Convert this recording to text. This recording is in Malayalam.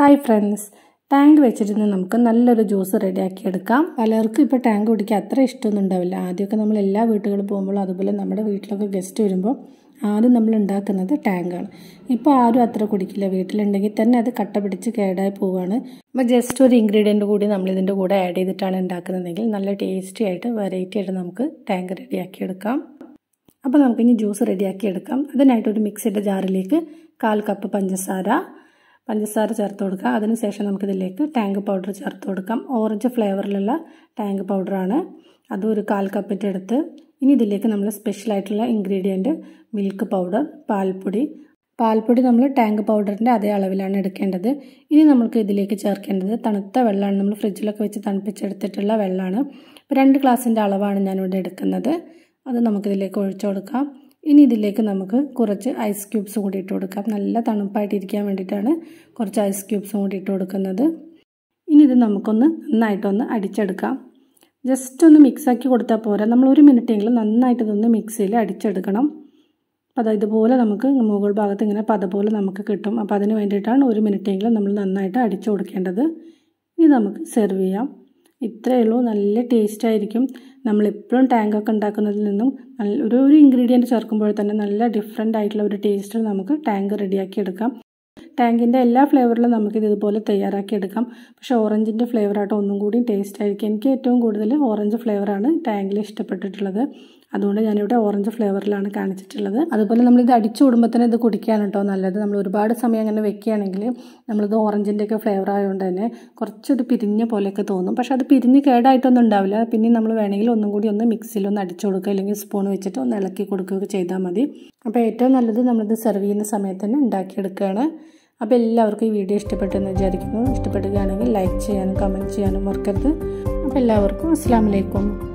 ഹായ് ഫ്രണ്ട്സ് ടാങ്ക് വെച്ചിട്ട് നമുക്ക് നല്ലൊരു ജ്യൂസ് റെഡിയാക്കി എടുക്കാം പലർക്കും ഇപ്പോൾ ടാങ്ക് കുടിക്കാൻ അത്ര ഇഷ്ടമൊന്നും ഉണ്ടാവില്ല ആദ്യമൊക്കെ നമ്മൾ എല്ലാ വീട്ടുകളിൽ പോകുമ്പോഴും അതുപോലെ നമ്മുടെ വീട്ടിലൊക്കെ ഗസ്റ്റ് വരുമ്പോൾ ആദ്യം നമ്മൾ ഉണ്ടാക്കുന്നത് ടാങ്കാണ് ഇപ്പോൾ ആരും അത്ര കുടിക്കില്ല വീട്ടിലുണ്ടെങ്കിൽ തന്നെ അത് കട്ട പിടിച്ച് കേടായി പോവുകയാണ് അപ്പോൾ ജസ്റ്റ് ഒരു ഇൻഗ്രീഡിയൻറ്റ് കൂടി നമ്മൾ ഇതിൻ്റെ കൂടെ ആഡ് ചെയ്തിട്ടാണ് ഉണ്ടാക്കുന്നതെങ്കിൽ നല്ല ടേസ്റ്റി ആയിട്ട് വെറൈറ്റി ആയിട്ട് നമുക്ക് ടാങ്ക് റെഡിയാക്കി എടുക്കാം അപ്പോൾ നമുക്കിനി ജ്യൂസ് റെഡിയാക്കി എടുക്കാം അതിനായിട്ട് ഒരു മിക്സിയുടെ ജാറിലേക്ക് കാൽ കപ്പ് പഞ്ചസാര പഞ്ചസാര ചേർത്ത് കൊടുക്കുക അതിനുശേഷം നമുക്കിതിലേക്ക് ടാങ്ക് പൗഡർ ചേർത്ത് കൊടുക്കാം ഓറഞ്ച് ഫ്ലേവറിലുള്ള ടാങ്ക് പൗഡറാണ് അതും ഒരു കാൽ കപ്പിൻ്റെ അടുത്ത് ഇനി ഇതിലേക്ക് നമ്മൾ സ്പെഷ്യലായിട്ടുള്ള ഇൻഗ്രീഡിയൻറ്റ് മിൽക്ക് പൗഡർ പാൽപ്പൊടി പാൽപ്പൊടി നമ്മൾ ടാങ്ക് പൗഡറിൻ്റെ അതേ അളവിലാണ് എടുക്കേണ്ടത് ഇനി നമുക്ക് ഇതിലേക്ക് ചേർക്കേണ്ടത് തണുത്ത വെള്ളമാണ് നമ്മൾ ഫ്രിഡ്ജിലൊക്കെ വെച്ച് തണുപ്പിച്ചെടുത്തിട്ടുള്ള വെള്ളമാണ് ഇപ്പോൾ രണ്ട് ഗ്ലാസിൻ്റെ അളവാണ് ഞാനിവിടെ എടുക്കുന്നത് അത് നമുക്കിതിലേക്ക് ഒഴിച്ചു കൊടുക്കാം ഇനി ഇതിലേക്ക് നമുക്ക് കുറച്ച് ഐസ് ക്യൂബ്സ് കൂടി ഇട്ട് കൊടുക്കാം നല്ല തണുപ്പായിട്ടിരിക്കാൻ വേണ്ടിയിട്ടാണ് കുറച്ച് ഐസ് ക്യൂബ്സും കൂടി ഇട്ട് കൊടുക്കുന്നത് ഇനി ഇത് നമുക്കൊന്ന് നന്നായിട്ടൊന്ന് അടിച്ചെടുക്കാം ജസ്റ്റ് ഒന്ന് മിക്സാക്കി കൊടുത്താൽ പോരാ നമ്മൾ ഒരു മിനിറ്റെങ്കിലും നന്നായിട്ട് ഇതൊന്ന് മിക്സിയിൽ അടിച്ചെടുക്കണം അപ്പോൾ അത് ഇതുപോലെ നമുക്ക് മുകൾ ഭാഗത്ത് ഇങ്ങനെ പത പോലെ നമുക്ക് കിട്ടും അപ്പോൾ അതിന് വേണ്ടിയിട്ടാണ് ഒരു മിനിറ്റെങ്കിലും നമ്മൾ നന്നായിട്ട് അടിച്ചു കൊടുക്കേണ്ടത് ഇനി നമുക്ക് സെർവ് ചെയ്യാം ഇത്രയേ ഉള്ളൂ നല്ല ടേസ്റ്റ് ആയിരിക്കും നമ്മളെപ്പോഴും ടാങ്കൊക്കെ ഉണ്ടാക്കുന്നതിൽ നിന്നും നല്ല ഒരു ഒരു ഇൻഗ്രീഡിയൻറ്റ് ചേർക്കുമ്പോൾ തന്നെ നല്ല ഡിഫറെൻ്റ് ആയിട്ടുള്ള ഒരു ടേസ്റ്റിൽ നമുക്ക് ടാങ്ക് റെഡിയാക്കി എടുക്കാം ടാങ്കിൻ്റെ എല്ലാ ഫ്ലേവറിലും നമുക്കിത് ഇതുപോലെ തയ്യാറാക്കി എടുക്കാം പക്ഷേ ഓറഞ്ചിൻ്റെ ഫ്ലേവറായിട്ട് ഒന്നും കൂടി ടേസ്റ്റ് ആയിരിക്കും എനിക്ക് ഏറ്റവും കൂടുതൽ ഓറഞ്ച് ഫ്ലേവറാണ് ടാങ്കിൽ ഇഷ്ടപ്പെട്ടിട്ടുള്ളത് അതുകൊണ്ട് ഞാനിവിടെ ഓറഞ്ച് ഫ്ലേവറിലാണ് കാണിച്ചിട്ടുള്ളത് അതുപോലെ നമ്മളിത് അടിച്ചു വിടുമ്പോൾ തന്നെ ഇത് കുടിക്കാൻ കേട്ടോ നല്ലത് നമ്മൾ ഒരുപാട് സമയം അങ്ങനെ വെക്കുകയാണെങ്കിൽ നമ്മളിത് ഓറഞ്ചിൻ്റെയൊക്കെ ഫ്ലേവർ ആയതുകൊണ്ട് തന്നെ കുറച്ചൊരു പിരിഞ്ഞ പോലെയൊക്കെ തോന്നും പക്ഷേ അത് പിരിഞ്ഞ് കേടായിട്ടൊന്നും ഉണ്ടാവില്ല പിന്നെ നമ്മൾ വേണമെങ്കിൽ ഒന്നും കൂടി ഒന്ന് മിക്സിയിൽ ഒന്ന് അടിച്ചു കൊടുക്കുക അല്ലെങ്കിൽ സ്പൂൺ വെച്ചിട്ട് ഒന്ന് ഇളക്കി കൊടുക്കുകയൊക്കെ ചെയ്താൽ മതി അപ്പോൾ ഏറ്റവും നല്ലത് നമ്മളിത് സെർവ് ചെയ്യുന്ന സമയത്ത് തന്നെ ഉണ്ടാക്കിയെടുക്കുകയാണ് അപ്പോൾ എല്ലാവർക്കും ഈ വീഡിയോ ഇഷ്ടപ്പെട്ടെന്ന് വിചാരിക്കുന്നു ഇഷ്ടപ്പെടുകയാണെങ്കിൽ ലൈക്ക് ചെയ്യാനും കമൻറ്റ് ചെയ്യാനും മറക്കരുത് അപ്പോൾ എല്ലാവർക്കും അസ്സാം വലൈക്കും